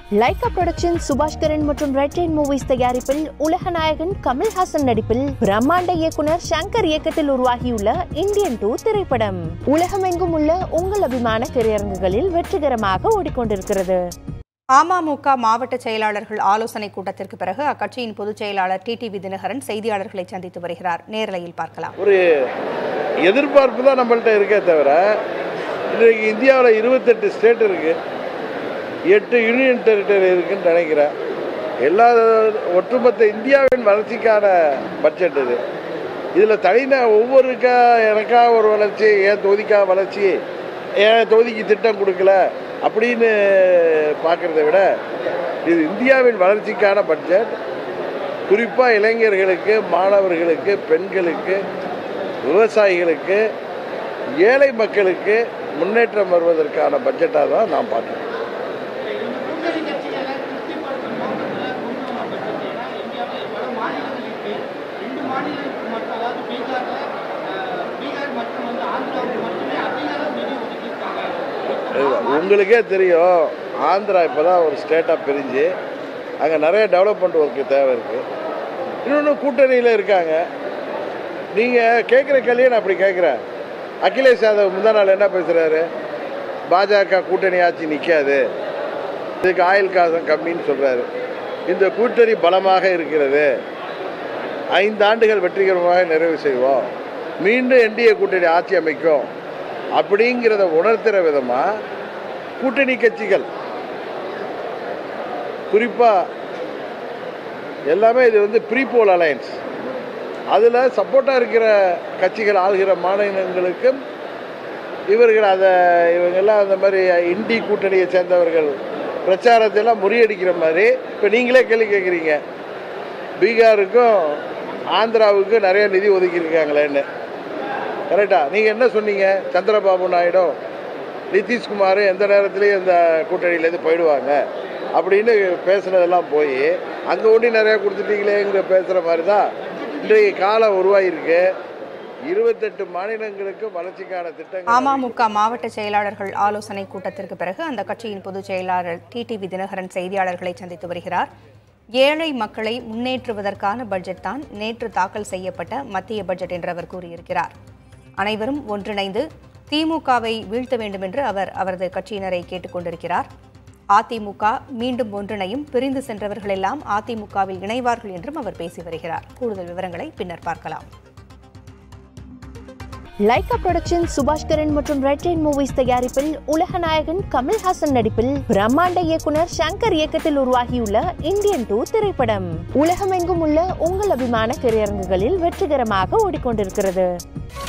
Lyca production Subaskaran மற்றும் red rain movies தயாரிப்பில் உலகநாயகன் கமல்ஹாசன் நடிப்பில் பிரம்மாண்ட இயக்குனர் சங்கர் இயக்கத்தில் உருவாகியுள்ள இந்தியன் டூ திரைப்படம் உலகமெங்கும் உள்ள உங்கள் அபிமான திரையரங்குகளில் வெற்றிகரமாக ஓடிக்கொண்டிருக்கிறது அமமுக மாவட்ட செயலாளர்கள் ஆலோசனை கூட்டத்திற்கு பிறகு அக்கட்சியின் பொதுச் செயலாளர் டிடிவி தினகரன் செய்தியாளர்களை சந்தித்து வருகிறார் நேரலையில் பார்க்கலாம் ஒரு எதிர்பார்ப்பு தான் நம்மள்ட்ட இருக்கே தவிர இன்றைக்கு இந்தியாவில் இருபத்தெட்டு ஸ்டேட் இருக்கு எட்டு யூனியன் டெரிட்டரி இருக்குன்னு நினைக்கிறேன் எல்லா ஒட்டுமொத்த இந்தியாவின் வளர்ச்சிக்கான பட்ஜெட் இது இதில் தனினா ஒவ்வொருக்கா எனக்கா ஒரு வளர்ச்சி என் தொகுதிக்கா வளர்ச்சி என் தொகுதிக்கு திட்டம் கொடுக்கல அப்படின்னு பார்க்குறத விட இது இந்தியாவின் வளர்ச்சிக்கான பட்ஜெட் குறிப்பாக இளைஞர்களுக்கு மாணவர்களுக்கு பெண்களுக்கு விவசாயிகளுக்கு ஏழை மக்களுக்கு முன்னேற்றம் வருவதற்கான பட்ஜெட்டாக தான் நான் பார்க்குறேன் இதுதான். உங்களுக்கே தெரியும் ஆந்திரா இப்போ தான் ஒரு ஸ்டேட்டாக பிரிஞ்சு அங்கே நிறைய டெவலப்மெண்ட் ஒர்க்கு தேவை இருக்குது இன்னொன்று கூட்டணியில் இருக்காங்க நீங்கள் கேட்குற கேள்வியை நான் அப்படி கேட்குறேன் அகிலேஷ் யாதவ் முந்தா நாள் என்ன பேசுகிறாரு பாஜக கூட்டணி ஆட்சி நிற்காது இதுக்கு ஆயுள் காசம் கம்மின்னு சொல்கிறாரு இந்த கூட்டணி பலமாக இருக்கிறது ஐந்து ஆண்டுகள் வெற்றிகரமாக நிறைவு செய்வோம் மீண்டும் என்டிஏ கூட்டணி ஆட்சி அமைக்கும் அப்படிங்கிறத உணர்த்துற விதமாக கூட்டணி கட்சிகள் குறிப்பாக எல்லாமே இது வந்து ப்ரீபோல் அலையன்ஸ் அதில் சப்போர்ட்டாக இருக்கிற கட்சிகள் ஆள்கிற மாநிலங்களுக்கும் இவர்கள் அதை இவங்கெல்லாம் அந்த மாதிரி இந்தி கூட்டணியை சேர்ந்தவர்கள் பிரச்சாரத்தை எல்லாம் முறியடிக்கிற மாதிரி இப்போ நீங்களே கேள்வி கேட்குறீங்க பீகாருக்கும் ஆந்திராவுக்கும் நிறைய நிதி ஒதுக்கியிருக்காங்களேன்னு கரெக்டா நீங்கள் என்ன சொன்னீங்க சந்திரபாபு நாயுடு நிதிஷ்குமார் எந்த நேரத்துலையும் இந்த கூட்டணியிலேருந்து போயிடுவாங்க அப்படின்னு பேசுனதெல்லாம் போய் அங்கே ஒண்டி நிறையா கொடுத்துட்டீங்களேங்கிற பேசுகிற மாதிரி தான் இன்றைய காலம் உருவாகியிருக்கு இருபத்தெட்டு மாநிலங்களுக்கு வளர்ச்சிக்கான திட்டங்கள் அமமுக மாவட்ட செயலாளர்கள் ஆலோசனை கூட்டத்திற்கு பிறகு அந்த கட்சியின் பொதுச் செயலாளர் டிடிவி தினகரன் செய்தியாளர்களை சந்தித்து வருகிறார் ஏழை மக்களை முன்னேற்றுவதற்கான பட்ஜெட் தான் நேற்று தாக்கல் செய்யப்பட்ட மத்திய பட்ஜெட் என்று அவர் கூறியிருக்கிறார் அனைவரும் ஒன்றிணைந்து திமுகவை வீழ்த்த வேண்டும் என்று அவர் அவரது கட்சியினரை கேட்டுக்கொண்டிருக்கிறார் அதிமுக மீண்டும் ஒன்றிணையும் பிரிந்து சென்றவர்களெல்லாம் அதிமுகவில் இணைவார்கள் என்றும் அவர் பேசி வருகிறார் கூடுதல் விவரங்களை பின்னர் பார்க்கலாம் லைகா புரொடக்ஷன் சுபாஷ்கரன் மற்றும் ரெட் ரெயின் மூவிஸ் தயாரிப்பில் உலகநாயகன் கமல்ஹாசன் நடிப்பில் பிரம்மாண்ட இயக்குனர் சங்கர் இயக்கத்தில் உருவாகியுள்ள இந்தியன் டூ திரைப்படம் உலகமெங்கும் உள்ள உங்கள் அபிமான திரையரங்குகளில் வெற்றிகரமாக ஓடிக்கொண்டிருக்கிறது